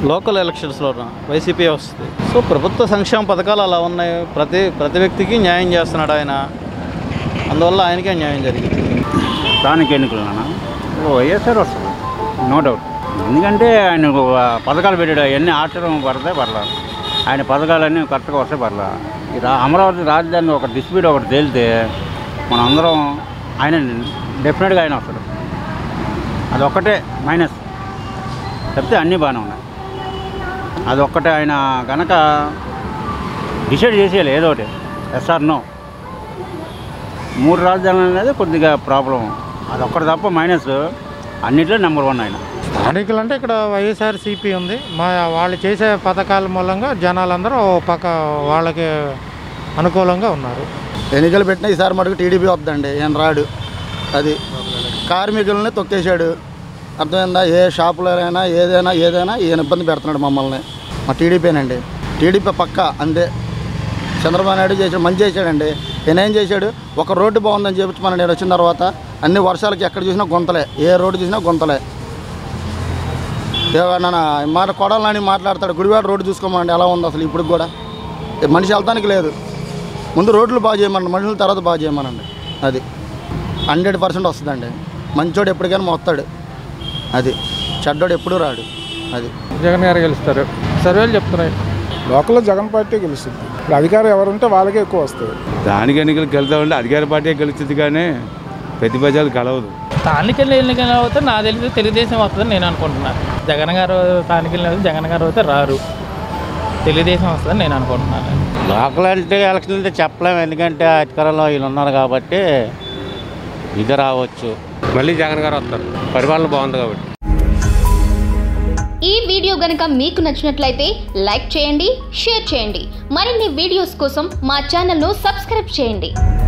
local ఎలక్షన్స్లో YCP వస్తుంది so ప్రభుత్వ సంక్షేమ పథకాలు అలా ఉన్నాయి ప్రతి ప్రతి వ్యక్తికి న్యాయం చేస్తున్నాడు ఆయన అందువల్ల ఆయనకే న్యాయం జరిగింది స్థానిక ఎన్నికలనా వైఎస్ఆర్ వస్తుంది నో డౌట్ ఎందుకంటే ఆయన ఒక పథకాలు పెట్టాడు అవన్నీ ఆచరణ పడతాయి పర్లా ఆయన పథకాలన్నీ కరెక్ట్గా వస్తాయి పర్లా ఈ రా అమరావతి రాజధాని ఒక డిస్ప్యూట్ ఒకటి తేలితే మనం అందరం ఆయన డెఫినెట్గా ఆయన వస్తాడు అదొక్కటే మైనస్ చెప్తే అన్నీ బాగానే ఉన్నాయి అదొక్కటే ఆయన కనుక డిసైడ్ చేసేయాలి ఏదో ఒకటి ఎస్ఆర్ నో మూడు రాజధానులు అనేది కొద్దిగా ప్రాబ్లం అదొక్కటి తప్ప మైనస్ అన్నిట్లో నెంబర్ వన్ ఆయన స్థానికులు అంటే ఇక్కడ వైఎస్ఆర్ సిపి ఉంది మా వాళ్ళు చేసే పథకాల మూలంగా జనాలందరూ ఓ పక్క వాళ్ళకి అనుకూలంగా ఉన్నారు ఎన్నికలు పెట్టిన ఈసారి మటుకు టీడీపీ వద్దండి ఈయన రాడు అది కార్మికులని తొక్కేశాడు అర్థమైందా ఏ షాపులో అయినా ఏదైనా ఏదైనా ఈయన ఇబ్బంది పెడుతున్నాడు మమ్మల్ని మా టీడీపీనండి టీడీపీ పక్క అంతే చంద్రబాబు నాయుడు చేసాడు మంచి చేశాడండి ఈయన ఏం చేశాడు ఒక రోడ్డు బాగుందని చెప్పి మన నేను వచ్చిన తర్వాత అన్ని వర్షాలకి ఎక్కడ చూసినా గుంతలే ఏ రోడ్డు చూసినా గుంతలే ఏమన్నా మాట కొడాలని మాట్లాడతాడు గుడివాడ రోడ్డు చూసుకోమండి ఎలా ఉంది అసలు ఇప్పుడు కూడా ఏ మనిషి వెళ్తానికి లేదు ముందు రోడ్లు బాగా చేయమనండి మనుషుల తర్వాత బాగా చేయమనండి అది హండ్రెడ్ పర్సెంట్ వస్తుందండి మంచోడు ఎప్పటికైనా వస్తాడు అది చెడ్డోడు ఎప్పుడూ రాడు అది జగన్ గారు గెలుస్తారు సర్వేలు చెప్తున్నాయి లోకల్లో జగన్ పార్టీ గెలుస్తుంది ఇప్పుడు అధికారం ఎవరుంటే వాళ్ళకే ఎక్కువ వస్తుంది స్థానిక ఎన్నికలు గెలుతామంటే అధికార పార్టీ గెలుస్తుంది కానీ ప్రతిపక్షాలు కలవదు స్థానిక ఎన్నికలు అవుతే నా తెలిసి తెలుగుదేశం వస్తుందని నేను అనుకుంటున్నాను జగన్ గారు స్థానిక ఎన్నికలు జగన్ గారు అయితే రారు తెలుగుదేశం వస్తుందని నేను అనుకుంటున్నాను లోకల్ అంటే ఎలక్షన్ అంటే చెప్పలేము ఎందుకంటే అధికారంలో వీళ్ళు ఉన్నారు కాబట్టి ఇది రావచ్చు మళ్ళీ జగన్ గారు వస్తారు పరిపాలన బాగుంది కాబట్టి ఈ వీడియో గనుక మీకు నచ్చినట్లయితే లైక్ చేయండి షేర్ చేయండి మరిన్ని వీడియోస్ కోసం మా ఛానల్ను సబ్స్క్రైబ్ చేయండి